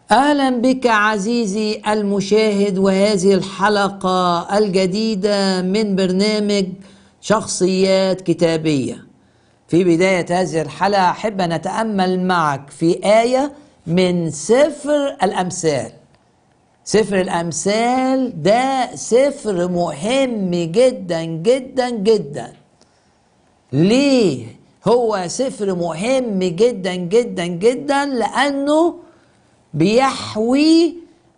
اهلا بك عزيزي المشاهد وهذه الحلقه الجديده من برنامج شخصيات كتابيه في بدايه هذه الحلقه احب ان اتامل معك في ايه من سفر الامثال سفر الامثال ده سفر مهم جدا جدا جدا ليه هو سفر مهم جدا جدا جدا لانه بيحوي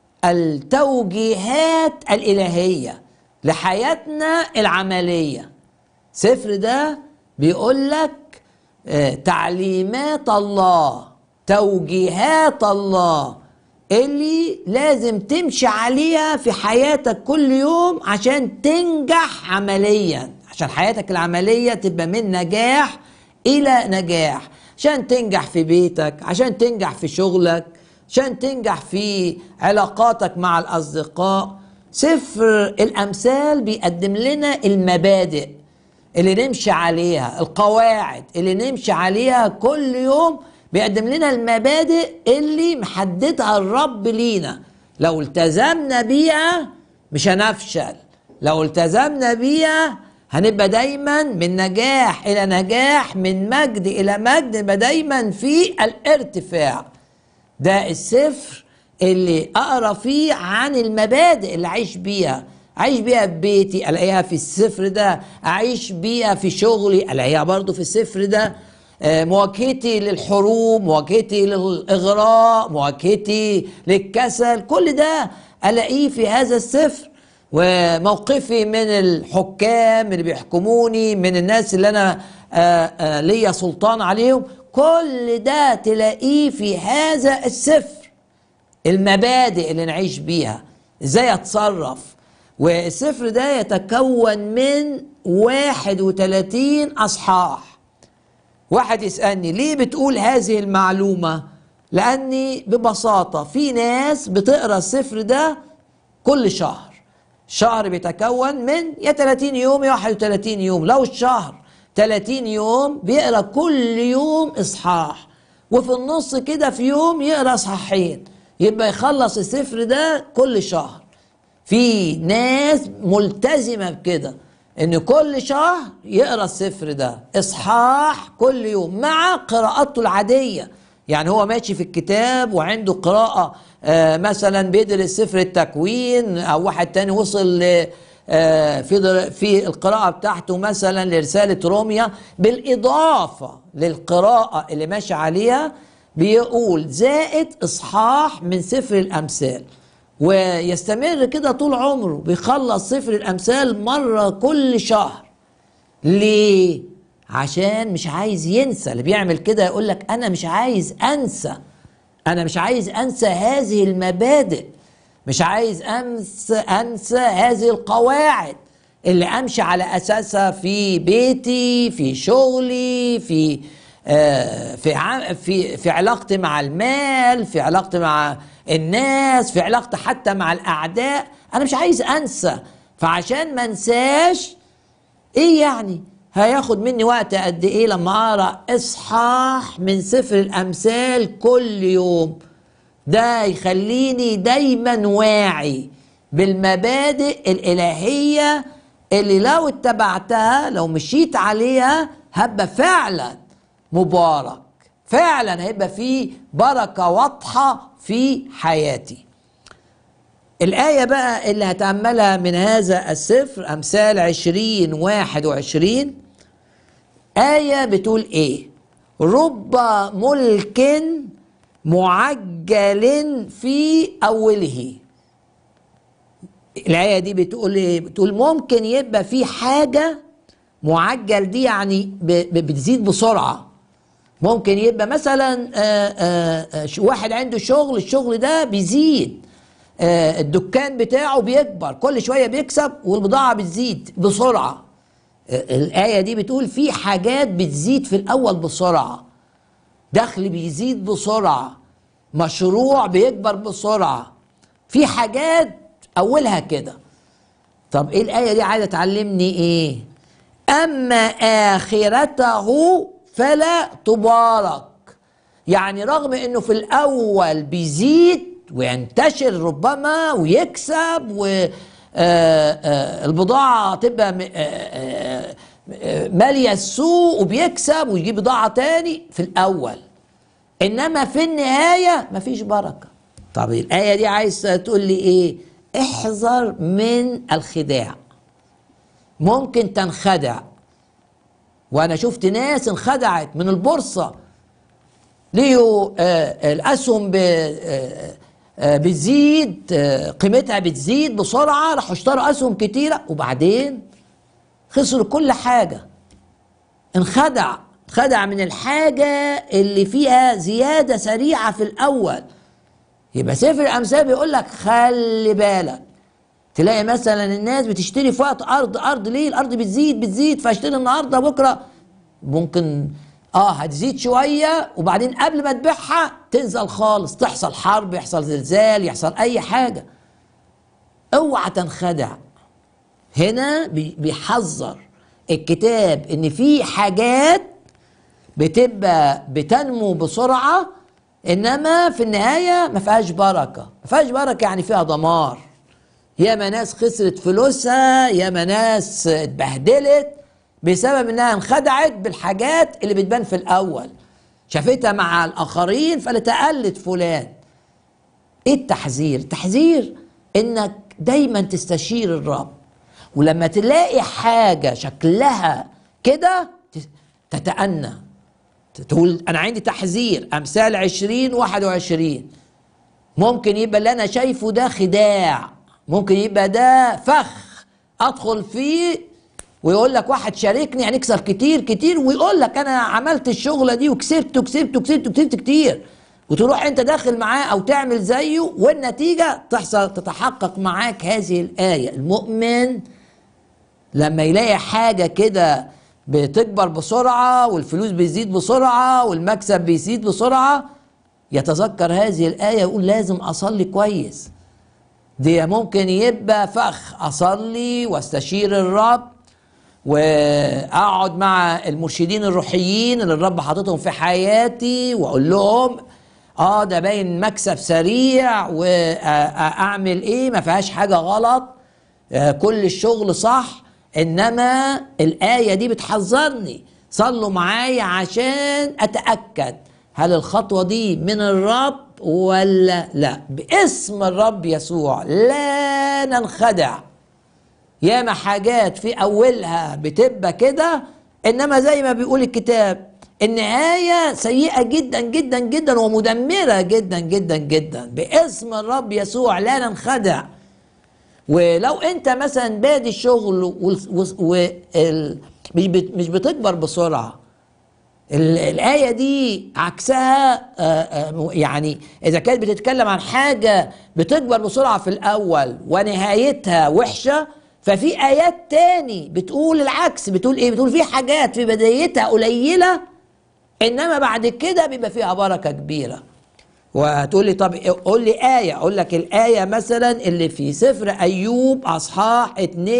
التوجيهات الالهيه لحياتنا العمليه سفر ده بيقول لك آه، تعليمات الله توجيهات الله اللي لازم تمشي عليها في حياتك كل يوم عشان تنجح عمليا عشان حياتك العملية تبقى من نجاح إلى نجاح عشان تنجح في بيتك عشان تنجح في شغلك عشان تنجح في علاقاتك مع الأصدقاء سفر الأمثال بيقدم لنا المبادئ اللي نمشي عليها القواعد اللي نمشي عليها كل يوم بيقدم لنا المبادئ اللي محددها الرب لينا لو التزمنا بيها مش هنفشل لو التزمنا بيها هنبقى دايما من نجاح الى نجاح من مجد الى مجد نبقى دايما في الارتفاع ده السفر اللي اقرا فيه عن المبادئ اللي اعيش بيها اعيش بيها في بيتي الاقيها في السفر ده اعيش بيها في شغلي الاقيها برضو في السفر ده آه، مواجهتي للحروب مواجهتي للاغراء مواجهتي للكسل كل ده الاقيه في هذا السفر وموقفي من الحكام اللي بيحكموني من الناس اللي انا آه، آه، ليا سلطان عليهم كل ده تلاقيه في هذا السفر المبادئ اللي نعيش بيها ازاي اتصرف والسفر ده يتكون من 31 اصحاح واحد يسألني ليه بتقول هذه المعلومة لأني ببساطة في ناس بتقرأ السفر ده كل شهر شهر بيتكون من يا 30 يوم يا 31 يوم لو الشهر 30 يوم بيقرأ كل يوم إصحاح وفي النص كده في يوم يقرأ إصحاحين يبقى يخلص السفر ده كل شهر في ناس ملتزمة بكده ان كل شهر يقرا السفر ده اصحاح كل يوم مع قراءته العاديه يعني هو ماشي في الكتاب وعنده قراءه آه مثلا بيدرس سفر التكوين او واحد تاني وصل ل آه في در- في القراءه بتاعته مثلا لرساله روميا بالاضافه للقراءه اللي ماشي عليها بيقول زائد اصحاح من سفر الامثال ويستمر كده طول عمره بيخلص سفر الامثال مره كل شهر ليه عشان مش عايز ينسى اللي بيعمل كده يقول لك انا مش عايز انسى انا مش عايز انسى هذه المبادئ مش عايز انسى انسى هذه القواعد اللي امشي على اساسها في بيتي في شغلي في آه، في ع- في في علاقتي مع المال في علاقتي مع الناس في علاقتي حتى مع الاعداء انا مش عايز انسى فعشان ما انساش ايه يعني هياخد مني وقت قد ايه لما اقرا اصحاح من سفر الامثال كل يوم ده يخليني دايما واعي بالمبادئ الالهيه اللي لو اتبعتها لو مشيت عليها هبقى فعلا مبارك فعلا هيبقى فيه بركه واضحه في حياتي الآية بقى اللي هتأملها من هذا السفر أمثال عشرين واحد وعشرين آية بتقول إيه رب ملك معجل في أوله الآية دي بتقول إيه بتقول ممكن يبقى في حاجة معجل دي يعني ب- ب- بتزيد بسرعة ممكن يبقى مثلا آه، آه، آه، ش- واحد عنده شغل الشغل ده بيزيد آه، الدكان بتاعه بيكبر كل شويه بيكسب والبضاعه بتزيد بسرعه آه، الايه دي بتقول في حاجات بتزيد في الاول بسرعه دخل بيزيد بسرعه مشروع بيكبر بسرعه في حاجات اولها كده طب ايه الايه دي عايزه تعلمني ايه اما اخرته فلا تبارك يعني رغم انه في الاول بيزيد وينتشر ربما ويكسب والبضاعة تبقى م- آه، آه، آه، مالية السوق وبيكسب ويجيب بضاعة تاني في الأول إنما في النهاية مفيش بركة طب الآية دي عايز تقول لي إيه احذر من الخداع ممكن تنخدع وانا شفت ناس انخدعت من البورصه ليوا آه، الاسهم ب- آه، آه، بتزيد آه، قيمتها بتزيد بسرعه راحوا اشتروا اسهم كتيره وبعدين خسروا كل حاجه انخدع انخدع من الحاجه اللي فيها زياده سريعه في الاول يبقى سفر الامثال بيقول لك خلي بالك تلاقي مثلا الناس بتشتري في وقت ارض ارض ليه الارض بتزيد بتزيد فاشتري النهارده بكره ممكن اه هتزيد شويه وبعدين قبل ما تبيعها تنزل خالص تحصل حرب يحصل زلزال يحصل اي حاجه اوعى تنخدع هنا بي- بيحذر الكتاب ان في حاجات بتبقى بتنمو بسرعه انما في النهايه ما فيهاش بركه ما فيهاش بركه يعني فيها دمار ياما ناس خسرت فلوسها ياما ناس اتبهدلت بسبب انها انخدعت بالحاجات اللي بتبان في الاول شافتها مع الاخرين فقالت اقلد فلان ايه التحذير التحذير انك دايما تستشير الرب ولما تلاقي حاجة شكلها كده ت- تتأنى تقول أنا عندي تحذير أمثال عشرين واحد وعشرين ممكن يبقى اللي أنا شايفه ده خداع ممكن يبقى ده فخ أدخل فيه ويقول لك واحد شاركني هنكسب كتير كتير ويقول لك انا عملت الشغله دي وكسبت وكسبت وكسبت وكسبت كتير وتروح انت داخل معاه او تعمل زيه والنتيجه تحصل تتحقق معاك هذه الايه المؤمن لما يلاقي حاجه كده بتكبر بسرعه والفلوس بتزيد بسرعه والمكسب بيزيد بسرعه يتذكر هذه الايه ويقول لازم اصلي كويس دي ممكن يبقى فخ اصلي واستشير الرب واقعد مع المرشدين الروحيين اللي الرب حاططهم في حياتي واقول لهم اه ده باين مكسب سريع واعمل ايه ما فيهاش حاجه غلط آه، كل الشغل صح انما الايه دي بتحذرني صلوا معايا عشان اتاكد هل الخطوه دي من الرب ولا لا باسم الرب يسوع لا ننخدع ياما حاجات في اولها بتبقى كده انما زي ما بيقول الكتاب النهايه سيئه جدا جدا جدا ومدمره جدا جدا جدا باسم الرب يسوع لا ننخدع ولو انت مثلا بادي الشغل وال- وال- وال- مش بت- مش بتكبر بسرعه ال- الآية دي عكسها آه، آه، يعني إذا كانت بتتكلم عن حاجة بتكبر بسرعة في الأول ونهايتها وحشة ففي آيات تاني بتقول العكس بتقول إيه؟ بتقول في حاجات في بدايتها قليلة إنما بعد كده بيبقى فيها بركة كبيرة وهتقول لي طب قول لي آية أقول لك الآية مثلا اللي في سفر أيوب أصحاح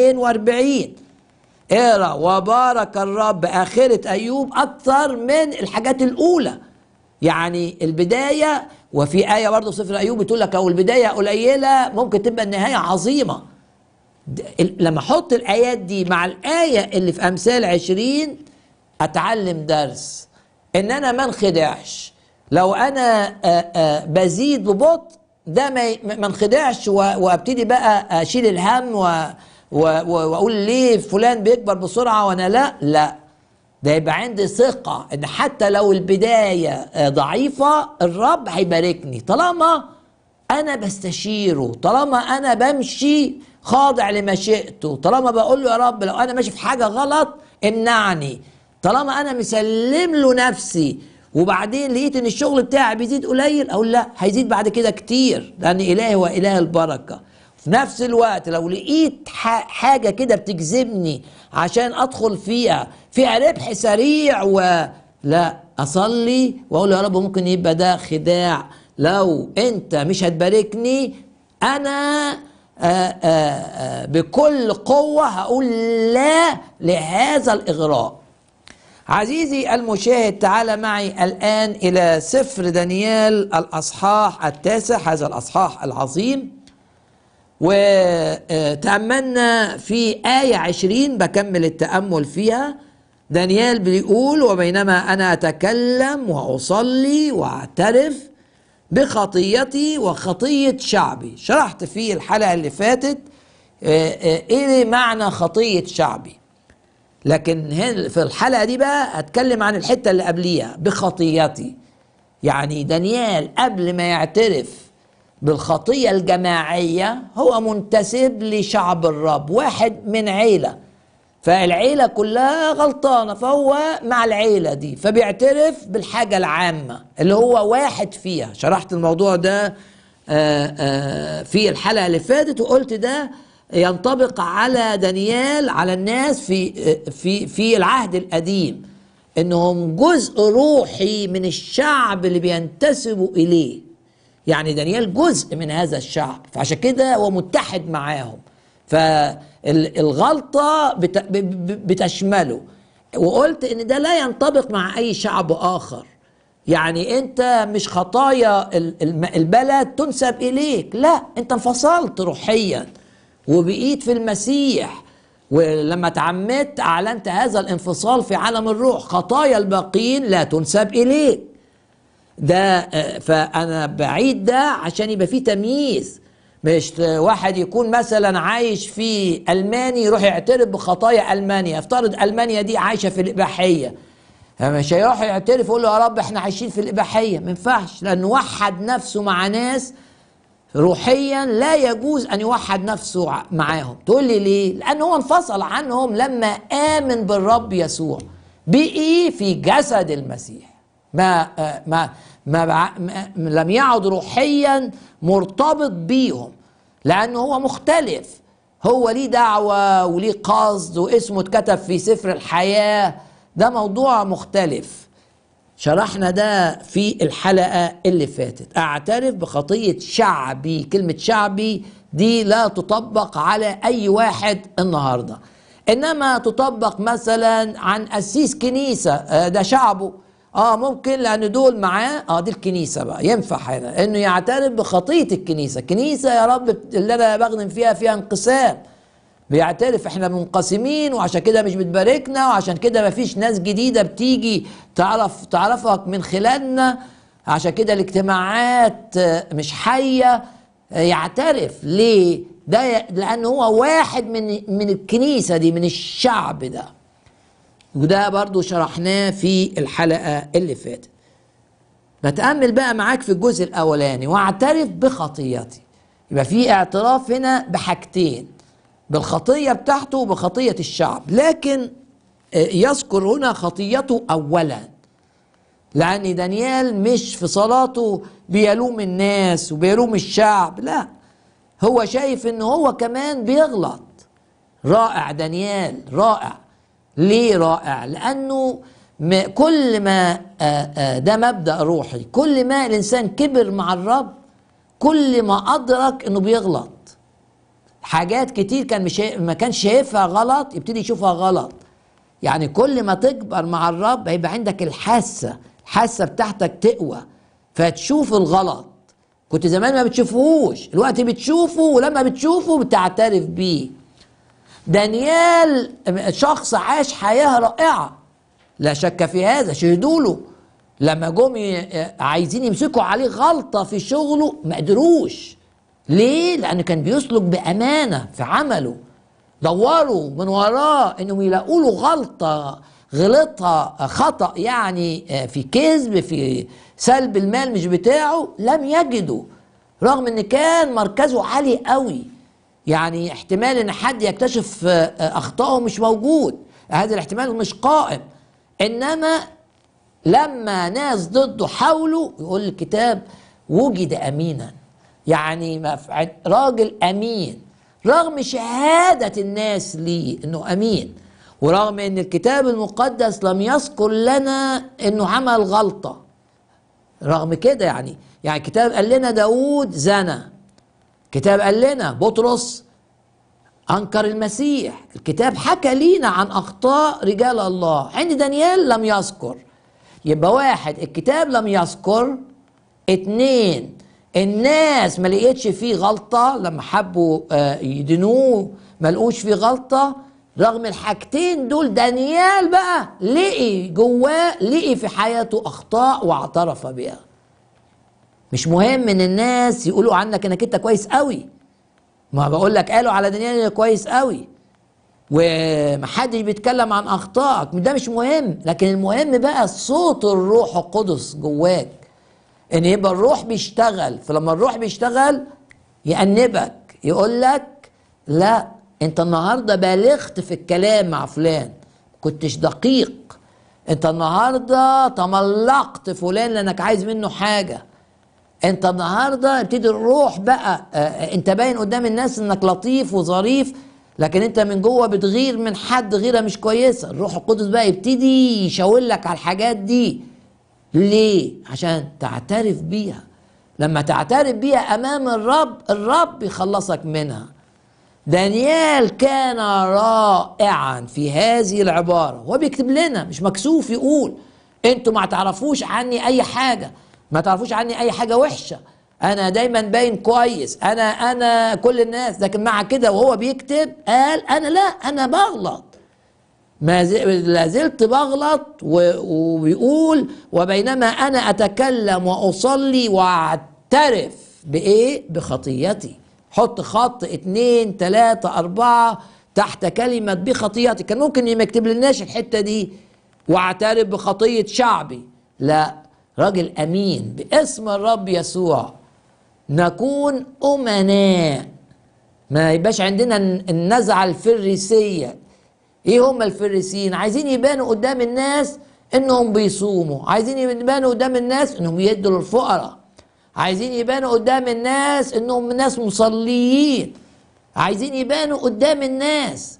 42 اقرا وبارك الرب آخرة أيوب أكثر من الحاجات الأولى يعني البداية وفي آية برضه في سفر أيوب بتقول لك لو البداية قليلة ممكن تبقى النهاية عظيمة د- ال- لما أحط الآيات دي مع الآية اللي في أمثال عشرين أتعلم درس إن أنا ما انخدعش لو أنا آه، آه، بزيد ببطء ده ما ي- ما انخدعش و- وابتدي بقى اشيل الهم و و- و- واقول ليه فلان بيكبر بسرعه وانا لا لا ده يبقى عندي ثقه ان حتى لو البدايه آه، ضعيفه الرب هيباركني طالما انا بستشيره طالما انا بمشي خاضع لمشيئته طالما بقول له يا رب لو انا ماشي في حاجه غلط امنعني طالما انا مسلم له نفسي وبعدين لقيت ان الشغل بتاعي بيزيد قليل اقول لا هيزيد بعد كده كتير لان الهي هو اله البركه في نفس الوقت لو لقيت ح- حاجه كده بتجذبني عشان ادخل فيها فيها ربح سريع ولا اصلي واقول يا رب ممكن يبقى ده خداع لو انت مش هتباركني انا آآ آآ بكل قوه هقول لا لهذا الاغراء عزيزي المشاهد تعال معي الآن إلى سفر دانيال الأصحاح التاسع هذا الأصحاح العظيم وتأملنا في آية عشرين بكمل التأمل فيها دانيال بيقول وبينما أنا أتكلم وأصلي وأعترف بخطيتي وخطية شعبي شرحت في الحلقة اللي فاتت إيه معنى خطية شعبي لكن في الحلقة دي بقى هتكلم عن الحتة اللي قبليها بخطيتي يعني دانيال قبل ما يعترف بالخطية الجماعية هو منتسب لشعب الرب واحد من عيلة فالعيلة كلها غلطانة فهو مع العيلة دي فبيعترف بالحاجة العامة اللي هو واحد فيها شرحت الموضوع ده في الحلقة اللي فاتت وقلت ده ينطبق على دانيال على الناس في في في العهد القديم انهم جزء روحي من الشعب اللي بينتسبوا اليه يعني دانيال جزء من هذا الشعب فعشان كده هو متحد معاهم فالغلطة بتشمله وقلت ان ده لا ينطبق مع اي شعب اخر يعني انت مش خطايا البلد تنسب اليك لا انت انفصلت روحيا وبقيت في المسيح ولما تعمدت اعلنت هذا الانفصال في عالم الروح خطايا الباقين لا تنسب اليك ده فانا بعيد ده عشان يبقى فيه تمييز مش واحد يكون مثلا عايش في المانيا يروح يعترف بخطايا المانيا افترض المانيا دي عايشه في الاباحيه مش هيروح يعترف يقول له يا رب احنا عايشين في الاباحيه ما ينفعش لانه وحد نفسه مع ناس روحيا لا يجوز ان يوحد نفسه معاهم تقول لي ليه لانه هو انفصل عنهم لما امن بالرب يسوع بقي في جسد المسيح ما ما ما, ما لم يعد روحيا مرتبط بيهم لانه هو مختلف هو ليه دعوه وليه قصد واسمه اتكتب في سفر الحياه ده موضوع مختلف شرحنا ده في الحلقة اللي فاتت أعترف بخطية شعبي كلمة شعبي دي لا تطبق على أي واحد النهاردة إنما تطبق مثلا عن أسيس كنيسة ده شعبه اه ممكن لان دول معاه اه دي الكنيسه بقى ينفع هنا انه يعترف بخطيه الكنيسه كنيسه يا رب اللي انا بخدم فيها فيها انقسام بيعترف احنا منقسمين وعشان كده مش بتباركنا وعشان كده مفيش ناس جديدة بتيجي تعرف تعرفك من خلالنا عشان كده الاجتماعات مش حية يعترف ليه ده لان هو واحد من من الكنيسة دي من الشعب ده وده برضو شرحناه في الحلقة اللي فاتت بتأمل بقى معاك في الجزء الأولاني واعترف بخطيتي يبقى في اعتراف هنا بحاجتين بالخطية بتاعته وبخطية الشعب لكن يذكر هنا خطيته أولا لأن دانيال مش في صلاته بيلوم الناس وبيلوم الشعب لا هو شايف ان هو كمان بيغلط رائع دانيال رائع ليه رائع لأنه ما كل ما ده مبدأ روحي كل ما الإنسان كبر مع الرب كل ما أدرك إنه بيغلط حاجات كتير كان مش ما كانش شايفها غلط يبتدي يشوفها غلط يعني كل ما تكبر مع الرب هيبقى عندك الحاسه الحاسه بتاعتك تقوى فتشوف الغلط كنت زمان ما بتشوفوش الوقت بتشوفه ولما بتشوفه بتعترف بيه دانيال شخص عاش حياه رائعه لا شك في هذا شهدوا له لما جم عايزين يمسكوا عليه غلطه في شغله ما قدروش ليه؟ لأنه كان بيسلك بأمانة في عمله دوروا من وراه انهم يلاقوا له غلطه غلطها خطا يعني في كذب في سلب المال مش بتاعه لم يجدوا رغم ان كان مركزه عالي قوي يعني احتمال ان حد يكتشف اخطائه مش موجود هذا الاحتمال مش قائم انما لما ناس ضده حاولوا يقول الكتاب وجد امينا يعني راجل امين رغم شهادة الناس ليه انه امين ورغم ان الكتاب المقدس لم يذكر لنا انه عمل غلطة رغم كده يعني يعني الكتاب قال لنا داود زنى كتاب قال لنا بطرس انكر المسيح الكتاب حكى لينا عن اخطاء رجال الله عند دانيال لم يذكر يبقى واحد الكتاب لم يذكر اتنين الناس ما لقيتش فيه غلطة لما حبوا آه، يدنوه ما لقوش فيه غلطة رغم الحاجتين دول دانيال بقى لقي جواه لقي في حياته أخطاء واعترف بها مش مهم ان الناس يقولوا عنك انك انت كويس قوي ما بقول لك قالوا على دانيال انك كويس قوي ومحدش بيتكلم عن اخطائك ده مش مهم لكن المهم بقى صوت الروح القدس جواك ان يبقى الروح بيشتغل فلما الروح بيشتغل يأنبك يقول لك لا انت النهارده بالغت في الكلام مع فلان كنتش دقيق انت النهارده تملقت فلان لانك عايز منه حاجه انت النهارده ابتدي الروح بقى اه انت باين قدام الناس انك لطيف وظريف لكن انت من جوه بتغير من حد غيره مش كويسه الروح القدس بقى يبتدي يشاور لك على الحاجات دي ليه عشان تعترف بيها لما تعترف بيها امام الرب الرب يخلصك منها دانيال كان رائعا في هذه العباره هو بيكتب لنا مش مكسوف يقول انتوا ما تعرفوش عني اي حاجه ما تعرفوش عني اي حاجه وحشه انا دايما باين كويس انا انا كل الناس لكن مع كده وهو بيكتب قال انا لا انا بغلط ما زلت بغلط وبيقول وبينما انا اتكلم واصلي واعترف بايه بخطيتي حط خط اتنين تلاتة اربعة تحت كلمة بخطيتي كان ممكن ما يكتب لناش الحتة دي واعترف بخطية شعبي لا راجل امين باسم الرب يسوع نكون امناء ما يبقاش عندنا النزعة الفريسية ايه هم الفريسيين عايزين يبانوا قدام الناس انهم بيصوموا عايزين يبانوا قدام الناس انهم يدوا للفقراء عايزين يبانوا قدام الناس انهم ناس مصليين عايزين يبانوا قدام الناس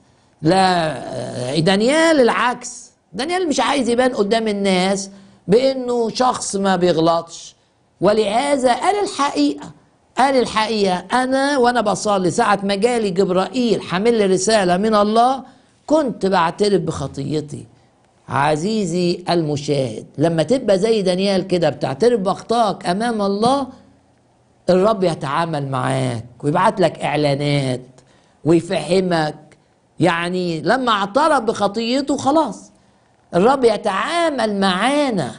لا دانيال العكس دانيال مش عايز يبان قدام الناس بانه شخص ما بيغلطش ولهذا قال الحقيقه قال الحقيقه انا وانا بصلي ساعه ما جالي جبرائيل حامل لي رساله من الله كنت بعترف بخطيتي عزيزي المشاهد لما تبقى زي دانيال كده بتعترف باخطائك امام الله الرب يتعامل معاك ويبعت لك اعلانات ويفهمك يعني لما اعترف بخطيته خلاص الرب يتعامل معانا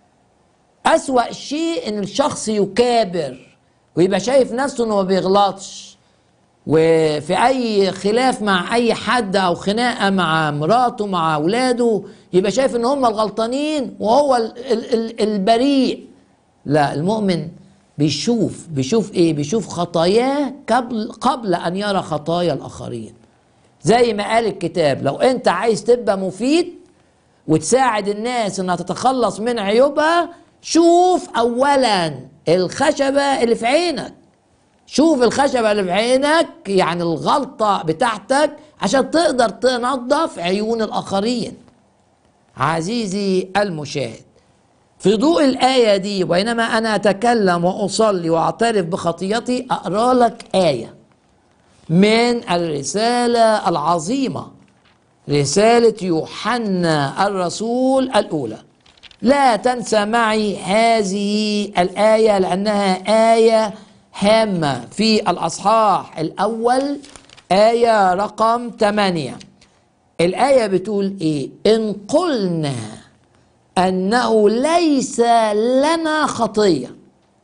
أسوأ شيء إن الشخص يكابر ويبقى شايف نفسه إنه ما بيغلطش وفي أي خلاف مع أي حد أو خناقة مع مراته مع أولاده يبقى شايف إن هم الغلطانين وهو ال ال ال البريء لا المؤمن بيشوف بيشوف إيه بيشوف خطاياه قبل قبل أن يرى خطايا الآخرين زي ما قال الكتاب لو أنت عايز تبقى مفيد وتساعد الناس انها تتخلص من عيوبها شوف اولا الخشبه اللي في عينك شوف الخشبه اللي في عينك يعني الغلطه بتاعتك عشان تقدر تنظف عيون الاخرين عزيزي المشاهد في ضوء الآية دي بينما أنا أتكلم وأصلي وأعترف بخطيتي أقرأ لك آية من الرسالة العظيمة رسالة يوحنا الرسول الأولى لا تنسى معي هذه الآية لأنها آية هامة في الأصحاح الأول آية رقم 8 الآية بتقول إيه إن قلنا أنه ليس لنا خطية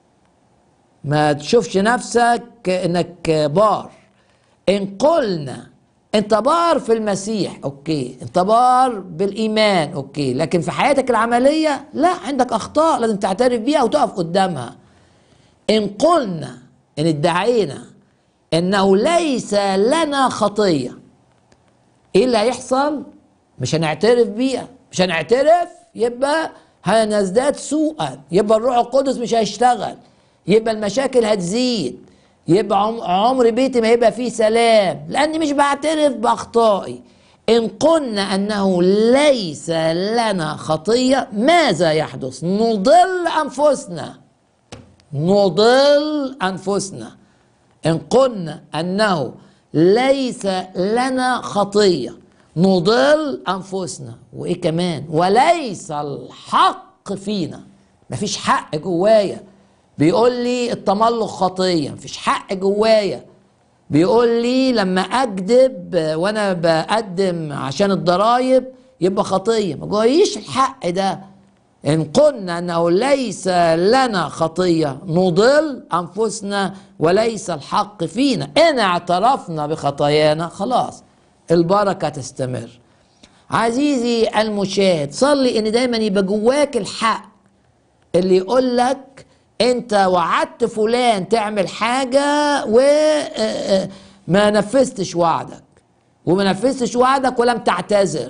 ما تشوفش نفسك إنك بار إن قلنا انت بار في المسيح اوكي انت بار بالايمان اوكي لكن في حياتك العمليه لا عندك اخطاء لازم تعترف بيها وتقف قدامها ان قلنا ان ادعينا انه ليس لنا خطيه ايه اللي هيحصل مش هنعترف بيها مش هنعترف يبقى هنزداد سوءا يبقى الروح القدس مش هيشتغل يبقى المشاكل هتزيد يبقى عمر بيتي ما يبقى فيه سلام لاني مش بعترف باخطائي ان قلنا انه ليس لنا خطيه ماذا يحدث نضل انفسنا نضل انفسنا ان قلنا انه ليس لنا خطية نضل أنفسنا وإيه كمان وليس الحق فينا مفيش حق جوايا بيقول لي التملق خطية مفيش حق جوايا بيقول لي لما أكذب وأنا بقدم عشان الضرايب يبقى خطية ما جوايش الحق ده إن قلنا أنه ليس لنا خطية نضل أنفسنا وليس الحق فينا إن اعترفنا بخطايانا خلاص البركة تستمر عزيزي المشاهد صلي إن دايما يبقى جواك الحق اللي يقول لك أنت وعدت فلان تعمل حاجة وما نفذتش وعدك وما نفذتش وعدك ولم تعتذر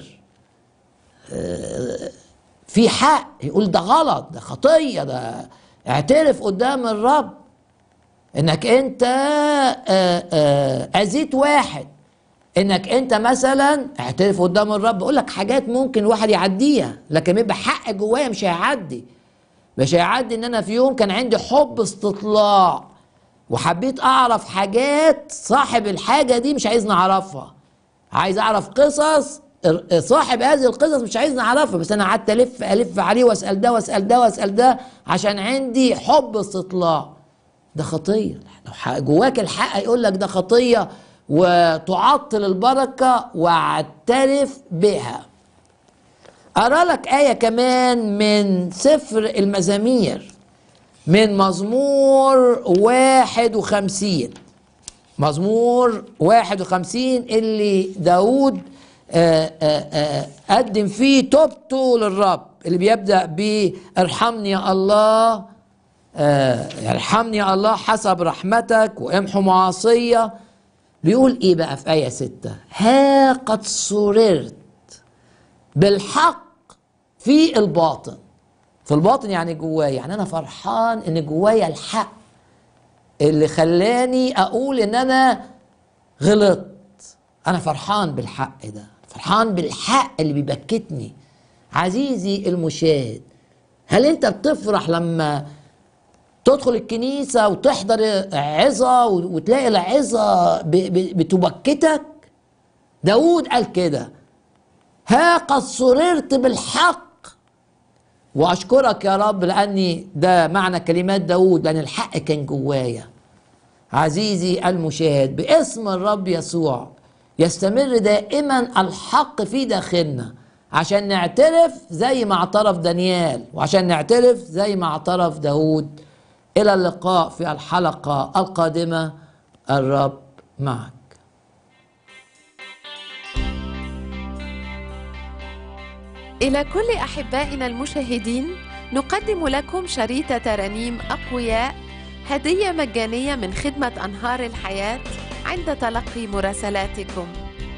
في حق يقول ده غلط ده خطيه ده اعترف قدام الرب انك انت اذيت واحد انك انت مثلا اعترف قدام الرب اقول لك حاجات ممكن الواحد يعديها لكن يبقى حق جوايا مش هيعدي مش هيعدي ان انا في يوم كان عندي حب استطلاع وحبيت اعرف حاجات صاحب الحاجه دي مش عايزني اعرفها عايز اعرف قصص صاحب هذه القصص مش عايزني اعرفها بس انا قعدت الف الف عليه واسال ده واسال ده واسال ده عشان عندي حب استطلاع ده خطيه لو جواك الحق يقول لك ده خطيه وتعطل البركه واعترف بها ارى لك ايه كمان من سفر المزامير من مزمور واحد وخمسين مزمور واحد وخمسين اللي داود آآ آآ قدم فيه توبته للرب اللي بيبدأ بارحمني يا الله ارحمني يا الله حسب رحمتك وامحو معاصية بيقول ايه بقى في آية ستة ها قد سررت بالحق في الباطن في الباطن يعني جوايا يعني انا فرحان ان جوايا الحق اللي خلاني اقول ان انا غلطت انا فرحان بالحق ده فرحان بالحق اللي بيبكتني عزيزي المشاهد هل انت بتفرح لما تدخل الكنيسة وتحضر عظة وتلاقي العظة بتبكتك داود قال كده ها قد سررت بالحق واشكرك يا رب لاني ده معنى كلمات داود لان الحق كان جوايا عزيزي المشاهد باسم الرب يسوع يستمر دائما الحق في داخلنا عشان نعترف زي ما اعترف دانيال وعشان نعترف زي ما اعترف داود الى اللقاء في الحلقه القادمه الرب معك إلى كل أحبائنا المشاهدين نقدم لكم شريط ترانيم أقوياء هدية مجانية من خدمة أنهار الحياة عند تلقي مراسلاتكم.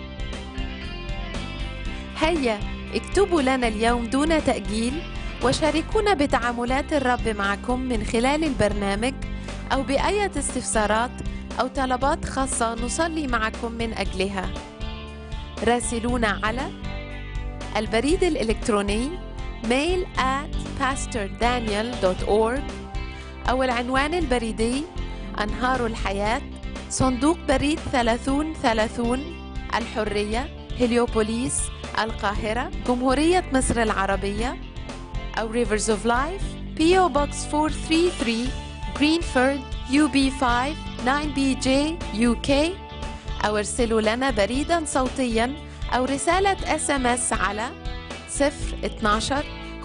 هيا اكتبوا لنا اليوم دون تأجيل وشاركونا بتعاملات الرب معكم من خلال البرنامج أو بأية استفسارات أو طلبات خاصة نصلي معكم من أجلها. راسلونا على البريد الإلكتروني mail at pastordaniel.org أو العنوان البريدي أنهار الحياة صندوق بريد 3030 الحرية هليوبوليس القاهرة جمهورية مصر العربية أو Rivers of Life PO Box 433 Greenford UB5 9BJ UK أو ارسلوا لنا بريدا صوتيا أو رسالة اس ام اس على 012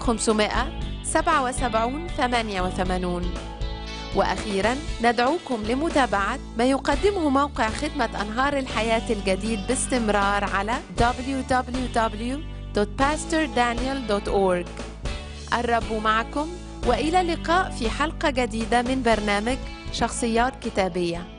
577 88 وأخيرا ندعوكم لمتابعة ما يقدمه موقع خدمة أنهار الحياة الجديد باستمرار على www.pastordaniel.org الرب معكم وإلى اللقاء في حلقة جديدة من برنامج شخصيات كتابية